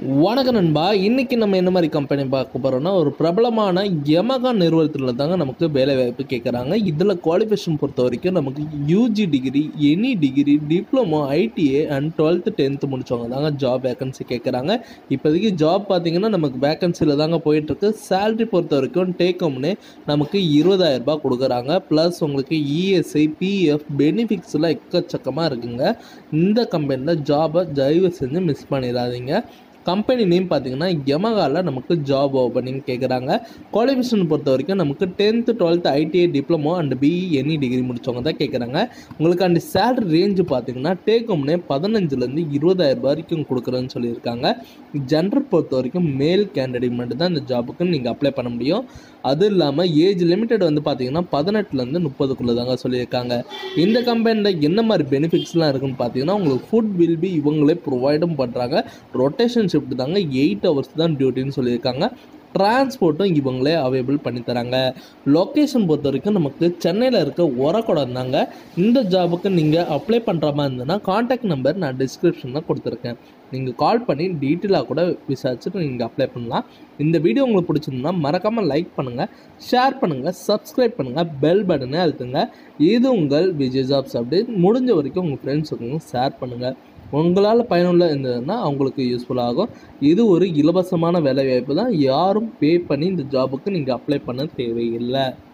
வணக்கம் நண்பா இன்றைக்கி நம்ம என்ன மாதிரி கம்பெனி பார்க்க போகிறோம்னா ஒரு பிரபலமான யமகா நிறுவனத்தில் தாங்க நமக்கு வேலை வாய்ப்பு கேட்குறாங்க இதில் குவாலிஃபிகேஷன் பொறுத்த வரைக்கும் நமக்கு UG degree any degree diploma ITI and twelfth tenth முடிச்சவங்க தாங்க ஜாப் வேகன்சி கேட்குறாங்க இப்போதைக்கு ஜாப் பார்த்தீங்கன்னா நமக்கு வேகன்சியில் தாங்க போயிட்டுருக்கு சேலரி பொறுத்த வரைக்கும் டேக் ஹோம்னே நமக்கு இருபதாயிரம் ரூபாய் கொடுக்குறாங்க ப்ளஸ் உங்களுக்கு இஎஸ்ஐ பிஎஃப் பெனிஃபிட்ஸ்லாம் எக்கச்சக்கமாக இருக்குங்க இந்த கம்பெனியில் ஜாபை தயவு செஞ்சு மிஸ் பண்ணிடாதீங்க கம்பெனி நேம் பார்த்தீங்கன்னா யமகாவில் நமக்கு ஜாப் ஓப்பனிங் கேட்குறாங்க குவாலிஃபிகேஷன் பொறுத்த வரைக்கும் நமக்கு tenth twelfth ITI diploma and BE any degree முடித்தவங்க தான் கேட்குறாங்க உங்களுக்கு அந்த சேலரி ரேஞ்சு பார்த்தீங்கன்னா டேக் ஹோம்னே பதினஞ்சுலேருந்து இருபதாயிரம் ரூபாய் வரைக்கும் கொடுக்குறேன்னு சொல்லியிருக்காங்க ஜென்டர் பொறுத்த வரைக்கும் மேல் கேண்டிடேட் மட்டும் தான் இந்த ஜாபுக்கு நீங்கள் அப்ளை பண்ண முடியும் அது இல்லாமல் ஏஜ் லிமிட்டட் வந்து பார்த்தீங்கன்னா பதினெட்டுலேருந்து முப்பதுக்குள்ளே தாங்க சொல்லியிருக்காங்க இந்த கம்பெனியில் என்ன மாதிரி பெனிஃபிட்ஸ்லாம் இருக்குன்னு பார்த்தீங்கன்னா உங்களுக்கு ஃபுட் வில் பி இவங்களே ப்ரொவைடும் பண்ணுறாங்க ரொட்டேஷன் ஷிஃப்ட் தாங்க எயிட் ஹவர்ஸ் தான் டியூட்டின்னு சொல்லியிருக்காங்க டிரான்ஸ்போர்ட்டும் இவங்களே அவைலபிள் பண்ணி தராங்க லொக்கேஷன் பொறுத்த வரைக்கும் நமக்கு சென்னையில் இருக்க உரக்குடம் தாங்க இந்த ஜாபுக்கு நீங்கள் அப்ளை பண்ணுற மாதிரி இருந்ததுன்னா காண்டாக்ட் நம்பர் நான் டிஸ்கிரிப்ஷனில் கொடுத்துருக்கேன் நீங்கள் கால் பண்ணி டீட்டெயிலாக கூட விசாரிச்சுட்டு நீங்கள் அப்ளை பண்ணலாம் இந்த வீடியோ உங்களுக்கு பிடிச்சிருந்தா மறக்காமல் லைக் பண்ணுங்கள் ஷேர் பண்ணுங்கள் சப்ஸ்கிரைப் பண்ணுங்கள் பெல் பட்டனை அழுத்துங்க இது உங்கள் விஜய் ஜாப்ஸ் அப்டேட் முடிஞ்ச வரைக்கும் உங்கள் ஃப்ரெண்ட்ஸுக்கும் ஷேர் பண்ணுங்கள் உங்களால் பயனுள்ள இருந்ததுன்னா அவங்களுக்கு யூஸ்ஃபுல்லாகும் இது ஒரு இலவசமான வேலைவாய்ப்பு தான் யாரும் பே பண்ணி இந்த ஜாபுக்கு நீங்கள் அப்ளை பண்ண தேவையில்லை